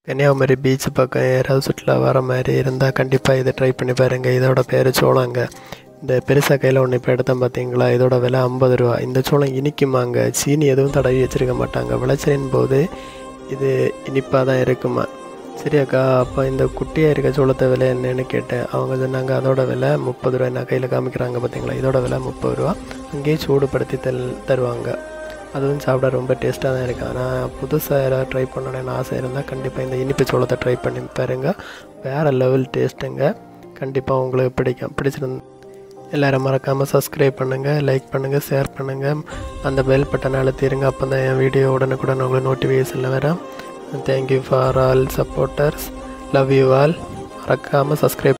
Kanyakumari beach பக்கம் யாராவது சுற்றுலா வர மாதிரி இருந்தால் கண்டிப்பாக இதை ட்ரை பண்ணி பாருங்கள் இதோட பேர் சோளங்க இந்த பெருசாக கையில் ஒன்று இப்போ எடுத்தேன் பார்த்தீங்களா இதோட விலை ஐம்பது ரூபா இந்த சோளம் இனிக்குமாங்க சீனி எதுவும் தடவி வச்சுருக்க மாட்டாங்க விளைச்சலின் போது இது இனிப்பாக தான் இருக்குமா சரியாக்கா அப்போ இந்த குட்டியாக இருக்க சோளத்தை விலை என்னன்னு கேட்டேன் அவங்க சொன்னாங்க அதோட விலை முப்பது ரூபா நான் கையில் காமிக்கிறாங்க பார்த்தீங்களா இதோட விலை முப்பது ரூபா அங்கேயே சூடுபடுத்தி தல் தருவாங்க அதுவும் சாப்பிட ரொம்ப டேஸ்ட்டாக தான் இருக்குது ஆனால் புதுசாக யாராவது ட்ரை பண்ணணும்னு ஆசை இருந்தால் கண்டிப்பாக இந்த இனிப்பு சோளத்தை ட்ரை பண்ணி பாருங்க வேறு லெவல் டேஸ்ட்டுங்க கண்டிப்பாக உங்களுக்கு பிடிக்கும் பிடிச்சிருந்து எல்லோரும் மறக்காமல் சப்ஸ்கிரைப் பண்ணுங்கள் லைக் பண்ணுங்கள் ஷேர் பண்ணுங்கள் அந்த பெல் பட்டனை அழுத்திடுங்க அப்போ தான் என் வீடியோ உடனுக்குடன் உங்களுக்கு நோட்டிஃபிகேஷனில் வரும் thank you for all supporters love you all மறக்காமல் சப்ஸ்கிரைப்